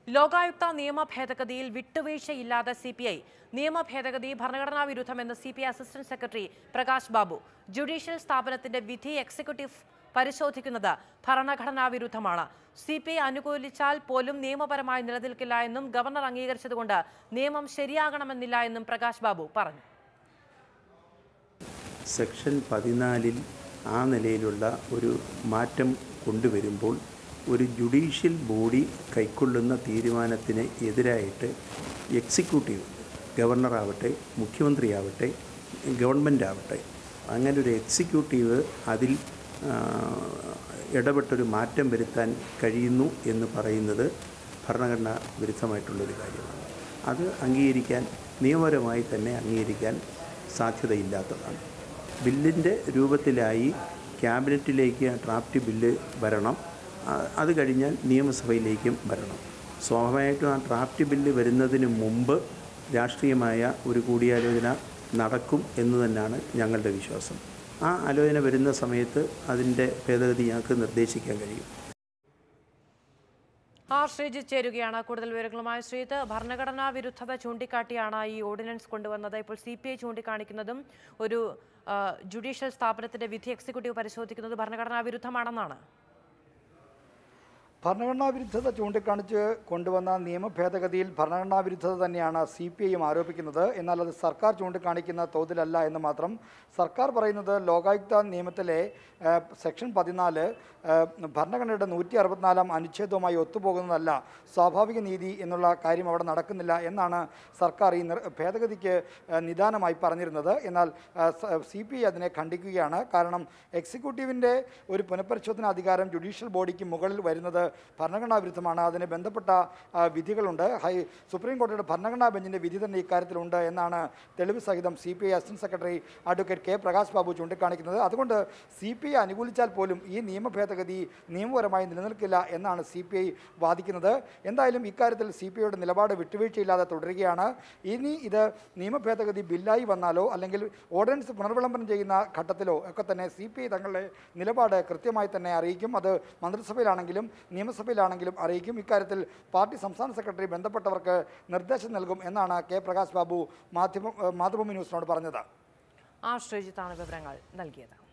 ലോകായുക്ത നിയമ ഭേദഗതിയിൽ വിട്ടുവീഴ്ചയില്ലാതെ സി പി ഐ നിയമ ഭേദഗതി ഭരണഘടനാ വിരുദ്ധമെന്ന് C P I assistant secretary Prakash Babu judicial സ്ഥാപനത്തിന്റെ വിധി എക്സിക്യൂട്ടീവ് പരിശോധിക്കുന്നത് ഭരണഘടനാ വിരുദ്ധമാണ് സി പി ഐ അനുകൂലിച്ചാൽ പോലും നിയമപരമായി നിലനിൽക്കില്ല എന്നും ഗവർണർ അംഗീകരിച്ചതുകൊണ്ട് നിയമം ശരിയാകണമെന്നില്ല എന്നും പ്രകാശ് ബാബു പറഞ്ഞു സെക്ഷൻ പതിനാലിൽ ആ നിലയിലുള്ള ഒരു മാറ്റം കൊണ്ടുവരുമ്പോൾ ഒരു ജുഡീഷ്യൽ ബോഡി കൈക്കൊള്ളുന്ന തീരുമാനത്തിന് എതിരായിട്ട് എക്സിക്യൂട്ടീവ് ഗവർണറാവട്ടെ മുഖ്യമന്ത്രിയാവട്ടെ ഗവൺമെൻറ് ആവട്ടെ അങ്ങനെ ഒരു എക്സിക്യൂട്ടീവ് അതിൽ ആ, ഇടപെട്ടൊരു മാറ്റം വരുത്താൻ കഴിയുന്നു എന്ന് പറയുന്നത് ഭരണഘടനാ വിരുദ്ധമായിട്ടുള്ളൊരു കാര്യമാണ് അത് അംഗീകരിക്കാൻ നിയമപരമായി തന്നെ അംഗീകരിക്കാൻ സാധ്യതയില്ലാത്തതാണ് ബില്ലിൻ്റെ രൂപത്തിലായി ക്യാബിനറ്റിലേക്ക് ഡ്രാഫ്റ്റ് ബില്ല് വരണം ആ- അത് കഴിഞ്ഞാൽ നിയമസഭയിലേക്കും വരണം സ്വാഭാവികമായിട്ടും ആ ഡ്രാഫ്റ്റ് ബില്ല് വരുന്നതിന് മുമ്പ് രാഷ്ട്രീയമായ ഒരു കൂടിയാലോചന നടക്കും എന്ന് തന്നെയാണ് ഞങ്ങളുടെ വിശ്വാസം ആ ആലോചന വരുന്ന സമയത്ത് അതിൻ്റെ ഭേദഗതി ഞങ്ങൾക്ക് നിർദ്ദേശിക്കാൻ കഴിയും ആർ ശ്രീജിത്ത് ചേരുകയാണ് കൂടുതൽ വിവരങ്ങളുമായി ശ്രീജിത്ത് ഭരണഘടനാ വിരുദ്ധത ചൂണ്ടിക്കാട്ടിയാണ് ഈ ഓർഡിനൻസ് കൊണ്ടുവന്നത് ഇപ്പോൾ സി പി ഐ ചൂണ്ടിക്കാണിക്കുന്നതും ഒരു ആ, ജുഡീഷ്യൽ സ്ഥാപനത്തിന്റെ വിധി എക്സിക്യൂട്ടീവ് പരിശോധിക്കുന്നത് ഭരണഘടനാ വിരുദ്ധമാണെന്നാണ് ഭരണഘടനാ വിരുദ്ധത ചൂണ്ടിക്കാണിച്ച് കൊണ്ടുവന്ന നിയമ ഭേദഗതിയിൽ ഭരണഘടനാ വിരുദ്ധത തന്നെയാണ് സി പി ഐയും ആരോപിക്കുന്നത് എന്നാൽ അത് സർക്കാർ ചൂണ്ടിക്കാണിക്കുന്ന തോതിലല്ല എന്ന് മാത്രം സർക്കാർ പറയുന്നത് ലോകായുക്ത നിയമത്തിലെ ആ, സെക്ഷൻ പതിനാല് ആ, ഭരണഘടനയുടെ നൂറ്റി അറുപത്തിനാലാം അനുച്ഛേദവുമായി ഒത്തുപോകുന്നതല്ല സ്വാഭാവിക നീതി എന്നുള്ള കാര്യം അവിടെ നടക്കുന്നില്ല എന്നാണ് സർക്കാർ ഈ നിർ- ഭേദഗതിക്ക് ആ, നിദാനമായി പറഞ്ഞിരുന്നത് എന്നാൽ സി പി ഐ അതിനെ ഖണ്ഡിക്കുകയാണ് കാരണം എക്സിക്യൂട്ടീവിൻ്റെ ഒരു പുനഃപരിശോധന അധികാരം ജുഡീഷ്യൽ ബോഡിക്ക് മുകളിൽ വരുന്നത് ഭരണഘടനാ വിരുദ്ധമാണ് അതിന് ബന്ധപ്പെട്ട ആ, വിധികളുണ്ട് ഹൈ സുപ്രീം കോടതിയുടെ ഭരണഘടനാ ബെഞ്ചിൻ്റെ വിധി തന്നെ ഇക്കാര്യത്തിലുണ്ട് എന്നാണ് തെളിവ് സഹിതം C P I assistant secretary advocate K Prakash Babu ചൂണ്ടിക്കാണിക്കുന്നത് അതുകൊണ്ട് സി പി ഐ അനുകൂലിച്ചാൽ പോലും ഈ നിയമ ഭേദഗതി നിയമപരമായി നിലനിൽക്കില്ല എന്നാണ് സി പി ഐ വാദിക്കുന്നത് എന്തായാലും ഇക്കാര്യത്തിൽ സി പി ഐയുടെ നിലപാട് വിട്ടുവീഴ്ചയില്ലാതെ തുടരുകയാണ് ഇനി ഇത് നിയമ ഭേദഗതി ബില്ലായി വന്നാലോ അല്ലെങ്കിൽ ഓർഡിനൻസ് പുനർവിളംബരം ചെയ്യുന്ന ഘട്ടത്തിലോ ഒക്കെ തന്നെ സി പി ഐ തങ്ങളുടെ നിലപാട് കൃത്യമായി തന്നെ അറിയിക്കും അത് മന്ത്രിസഭയിലാണെങ്കിലും നിയമസഭയിലാണെങ്കിലും അറിയിക്കും ഇക്കാര്യത്തിൽ പാർട്ടി സംസ്ഥാന സെക്രട്ടറി ബന്ധപ്പെട്ടവർക്ക് നിർദ്ദേശം നൽകും എന്നാണ് കെ പ്രകാശ് ബാബു മാധ്യമ മാതൃഭൂമി ന്യൂസിനോട് പറഞ്ഞത് ആർ ശ്രീജിത്താണ് വിവരങ്ങൾ നൽകിയത്